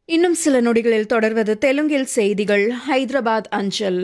இன்னும் சில நொடிகளில் தொடர்வது தெலுங்கில் செய்திகள் ஹைதராபாத் அஞ்சல்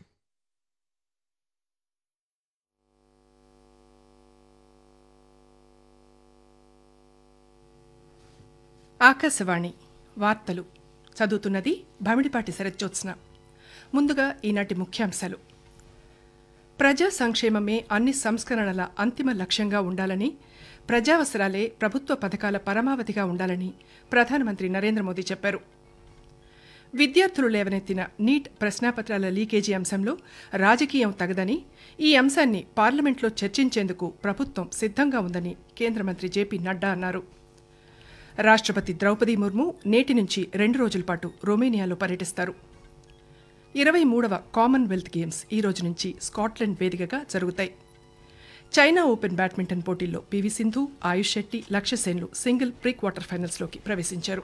ఆకాశవాణి వార్తలు చదువుతున్నది భమిడిపాటి శరజ్జోత్స్న ముందుగా ఈనాటి ముఖ్యాంశాలు ప్రజా సంక్షేమమే అన్ని సంస్కరణల అంతిమ లక్ష్యంగా ఉండాలని ప్రజావసరాలే ప్రభుత్వ పథకాల పరమావధిగా ఉండాలని ప్రధానమంత్రి నరేంద్ర మోదీ చెప్పారు విద్యార్థులు లేవనెత్తిన నీట్ ప్రశ్నాపత్రాల లీకేజీ అంశంలో రాజకీయం తగదని ఈ అంశాన్ని పార్లమెంట్లో చర్చించేందుకు ప్రభుత్వం సిద్ధంగా ఉందని కేంద్ర మంత్రి జేపీ నడ్డా అన్నారు రాష్ట్రపతి ద్రౌపది ముర్ము నేటి నుంచి రెండు రోజుల పాటు రొమేనియాలో పర్యటిస్తారు ఇరవై మూడవ కామన్వెల్త్ గేమ్స్ ఈ రోజు నుంచి స్కాట్లాండ్ వేదికగా జరుగుతాయి చైనా ఓపెన్ బ్యాడ్మింటన్ పోటీల్లో పివి సింధు ఆయుష్ శెట్టి లక్ష్య సేన్లు సింగిల్ ప్రీ క్వార్టర్ ఫైనల్స్లోకి ప్రవేశించారు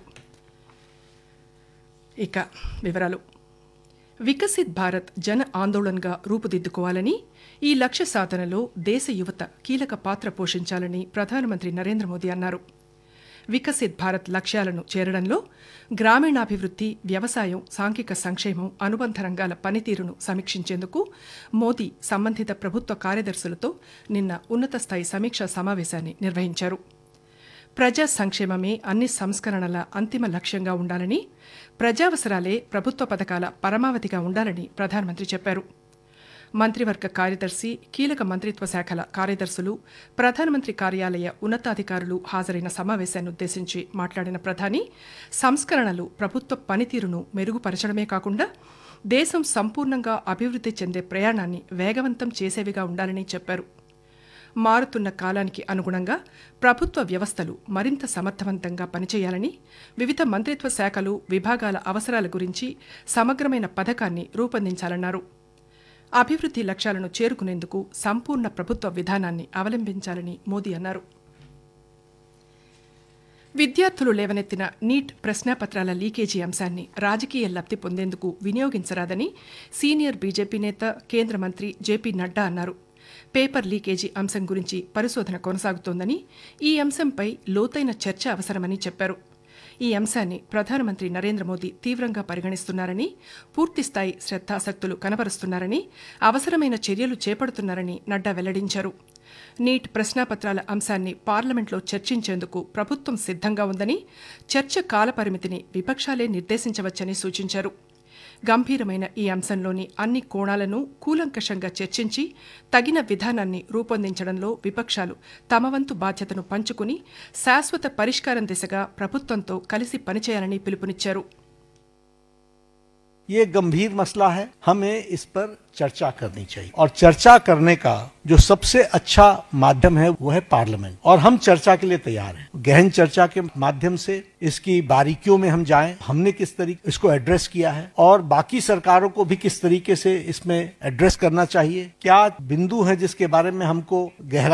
ఇక వివరాలు వికసిత్ భారత్ జన ఆందోళన్గా రూపుదిద్దుకోవాలని ఈ లక్ష్య సాధనలో దేశ యువత కీలక పాత్ర పోషించాలని ప్రధానమంత్రి నరేంద్ర మోదీ అన్నారు వికసిత్ భారత్ లక్ష్యాలను చేరడంలో గ్రామీణాభివృద్ధి వ్యవసాయం సాంఘిక సంక్షేమం అనుబంధ రంగాల పనితీరును సమీక్షించేందుకు మోదీ సంబంధిత ప్రభుత్వ కార్యదర్శులతో నిన్న ఉన్నత స్థాయి సమీక్షా సమావేశాన్ని నిర్వహించారు ప్రజా సంక్షేమమే అన్ని సంస్కరణల అంతిమ లక్ష్యంగా ఉండాలని ప్రజావసరాలే ప్రభుత్వ పథకాల పరమావధిగా ఉండాలని ప్రధానమంత్రి చెప్పారు మంత్రివర్గ కార్యదర్శి కీలక మంత్రిత్వ శాఖల కార్యదర్శులు ప్రధానమంత్రి కార్యాలయ ఉన్నతాధికారులు హాజరైన సమావేశాన్ని ఉద్దేశించి మాట్లాడిన ప్రధాని సంస్కరణలు ప్రభుత్వ పనితీరును మెరుగుపరచడమే కాకుండా దేశం సంపూర్ణంగా అభివృద్ధి చెందే ప్రయాణాన్ని వేగవంతం చేసేవిగా ఉండాలని చెప్పారు మారుతున్న కాలానికి అనుగుణంగా ప్రభుత్వ వ్యవస్థలు మరింత సమర్థవంతంగా పనిచేయాలని వివిధ మంత్రిత్వ శాఖలు విభాగాల అవసరాల గురించి సమగ్రమైన పథకాన్ని రూపొందించాలన్నారు అభివృద్ధి లక్ష్యాలను చేరుకునేందుకు సంపూర్ణ ప్రభుత్వ విధానాన్ని అవలంబించాలని మోదీ అన్నారు విద్యార్థులు లేవనెత్తిన నీట్ ప్రశ్నాపత్రాల లీకేజీ అంశాన్ని రాజకీయ లబ్ధి పొందేందుకు వినియోగించరాదని సీనియర్ బీజేపీ నేత కేంద్ర మంత్రి జేపీ నడ్డా అన్నారు పేపర్ లీకేజీ అంశం గురించి పరిశోధన కొనసాగుతోందని ఈ అంశంపై లోతైన చర్చ అవసరమని చెప్పారు ఈ అంశాన్ని ప్రధానమంత్రి నరేంద్ర మోదీ తీవ్రంగా పరిగణిస్తున్నారని పూర్తిస్థాయి శ్రద్ధాసక్తులు కనబరుస్తున్నారని అవసరమైన చర్యలు చేపడుతున్నారని నడ్డా వెల్లడించారు నీట్ ప్రశ్నాపత్రాల అంశాన్ని పార్లమెంట్లో చర్చించేందుకు ప్రభుత్వం సిద్ధంగా ఉందని చర్చ కాలపరిమితిని విపక్షాలే నిర్దేశించవచ్చని సూచించారు గంభీరమైన ఈ అంశంలోని అన్ని కోణాలను కూలంకషంగా చర్చించి తగిన విధానాన్ని రూపొందించడంలో విపక్షాలు తమ వంతు బాధ్యతను పంచుకుని శాశ్వత పరిష్కారం దిశగా ప్రభుత్వంతో కలిసి పనిచేయాలని పిలుపునిచ్చారు ये गंभीर मसला है हमें इस पर चर्चा करनी चाहिए और चर्चा करने का जो सबसे अच्छा माध्यम है वो है पार्लियामेंट और हम चर्चा के लिए तैयार हैं गहन चर्चा के माध्यम से इसकी बारीकियों में हम जाएं हमने किस तरीके इसको एड्रेस किया है और बाकी सरकारों को भी किस तरीके से इसमें एड्रेस करना चाहिए क्या बिंदु है जिसके बारे में हमको गहरा